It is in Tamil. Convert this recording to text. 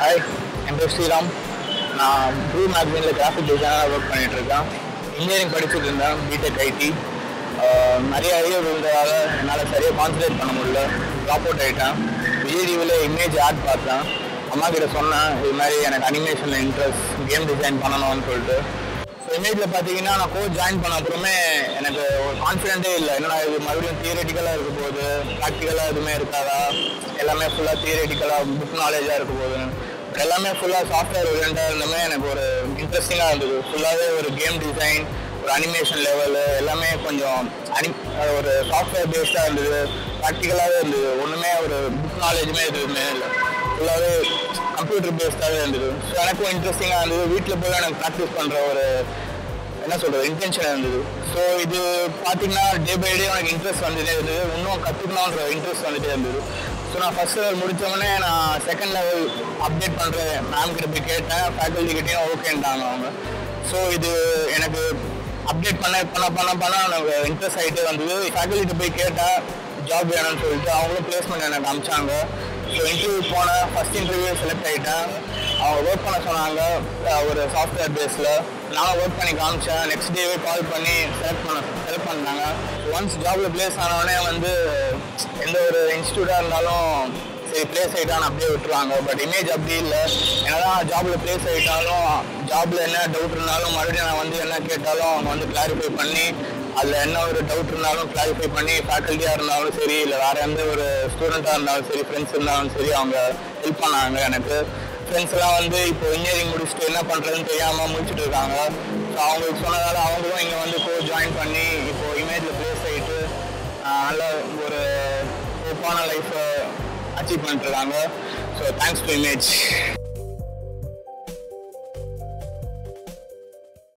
ஹாய் என் பேர் ஸ்ரீராம் நான் ப்ளூ மேக்சினில் கிராஃபிக் டிசைனராக ஒர்க் பண்ணிட்டு இருக்கேன் இன்ஜினியரிங் படிச்சுட்டு இருந்தேன் பிடெக் ஐடி நிறைய ஐடியா இருந்ததால் என்னால் சரியாக கான்சன்ட்ரேட் பண்ண முடியல ட்ராப் அவுட் ஆகிட்டேன் விஜய் டிவியில் இமேஜ் ஆட் பார்த்தேன் அம்மா கிட்ட சொன்னேன் இது மாதிரி எனக்கு அனிமேஷனில் இன்ட்ரெஸ்ட் கேம் டிசைன் பண்ணணும்னு சொல்லிட்டு ஸோ இமேஜில் பார்த்தீங்கன்னா நான் கோர்ஸ் ஜாயின் பண்ண அப்புறமே எனக்கு ஒரு கான்ஃபிடென்ட்டே இல்லை என்னடா இது மறுபடியும் தியரட்டிக்கலாக இருக்க போகுது ப்ராக்டிக்கலாக எதுவுமே இருக்காதா எல்லாமே ஃபுல்லாக தியரட்டிக்கலாக புக் நாலேஜாக இருக்க போகுது But எல்லாமே ஃபுல்லாக சாஃப்ட்வேர் ஓரியண்டாக இருந்தமே எனக்கு ஒரு இன்ட்ரெஸ்டிங்காக இருந்தது ஃபுல்லாகவே ஒரு கேம் டிசைன் ஒரு அனிமேஷன் லெவலு எல்லாமே கொஞ்சம் அனி ஒரு சாஃப்ட்வேர் பேஸ்டாக இருந்தது ப்ராக்டிக்கலாகவே இருந்தது ஒன்றுமே ஒரு புக் நாலேஜுமே எதுவுமே இல்லை ஃபுல்லாகவே கம்ப்யூட்டர் பேஸ்டாகவே இருந்தது ஸோ எனக்கும் இன்ட்ரெஸ்டிங்காக இருந்தது வீட்டில் போய் எனக்கு ப்ராக்டிஸ் பண்ணுற ஒரு என்ன சொல்கிறது இன்டென்ஷன் இருந்தது ஸோ இது பார்த்தீங்கன்னா டே பை டே எனக்கு இன்ட்ரெஸ்ட் வந்துட்டே இருந்தது இன்னும் கற்றுக்கணுன்ற இன்ட்ரெஸ்ட் வந்துட்டே இருந்தது ஸோ நான் ஃபஸ்ட் லெவல் முடித்தோடனே நான் செகண்ட் லெவல் அப்டேட் பண்ணுறேன் மேம் கிட்ட போய் கேட்டேன் ஃபேக்கல்ட்டி கிட்டேயும் ஓகேன்ட்டாங்க அவங்க ஸோ இது எனக்கு அப்டேட் பண்ண பண்ண பண்ண பண்ண எனக்கு இன்ட்ரெஸ்ட் ஆகிட்டே வந்தது ஃபேக்கல்ட்டிட்ட போய் கேட்டேன் ஜாப் வேணும்னு சொல்லிட்டு அவங்களும் பிளேஸ்மெண்ட் எனக்கு அமிச்சாங்க ஸோ இன்டர்வியூ போனேன் ஃபஸ்ட் இன்டர்வியூ செலக்ட் ஆகிட்டேன் அவங்க ஒர்க் பண்ண சொன்னாங்க அஹ் ஒரு சாஃப்ட்வேர் பேஸில் நானும் ஒர்க் பண்ணி காமிச்சேன் நெக்ஸ்ட் டேவே கால் பண்ணி செலக்ட் பண்ண செலக்ட் பண்ணாங்க ஒன்ஸ் ஜாபில் பிளேஸ் ஆனவுடனே வந்து எந்த ஒரு இன்ஸ்டியூட்டாக இருந்தாலும் சரி பிளேஸ் ஆகிட்டான்னு அப்படியே விட்டுருவாங்க பட் இமேஜ் அப்படி இல்லை என்னதான் ஜாபில் பிளேஸ் ஆகிட்டாலும் ஜாபில் என்ன டவுட் இருந்தாலும் மறுபடியும் நான் வந்து என்ன கேட்டாலும் அவங்க வந்து கிளாரிஃபை பண்ணி அதில் என்ன ஒரு டவுட் இருந்தாலும் கிளாரிஃபை பண்ணி ஃபேக்கல்ட்டியாக இருந்தாலும் சரி இல்லை வேறு எந்த ஒரு ஸ்டூடெண்ட்டாக இருந்தாலும் சரி ஃப்ரெண்ட்ஸ் இருந்தாலும் சரி அவங்க ஹெல்ப் பண்ணாங்க எனக்கு ஃப்ரெண்ட்ஸ்லாம் வந்து இப்போ இன்ஜினியரிங் முடிச்சுட்டு என்ன பண்ணுறதுன்னு தெரியாமல் முடிச்சுட்டு இருக்காங்க ஸோ அவங்களுக்கு சொன்னதால அவங்களும் இங்கே வந்து கோர்ஸ் ஜாயின் பண்ணி இப்போ இமேஜில் ப்ளேஸ் ஆகிட்டு நல்ல ஒரு ஹோப்பான லைஃப்பை அச்சீவ் பண்ணிட்டுருக்காங்க ஸோ தேங்க்ஸ் டு இமேஜ்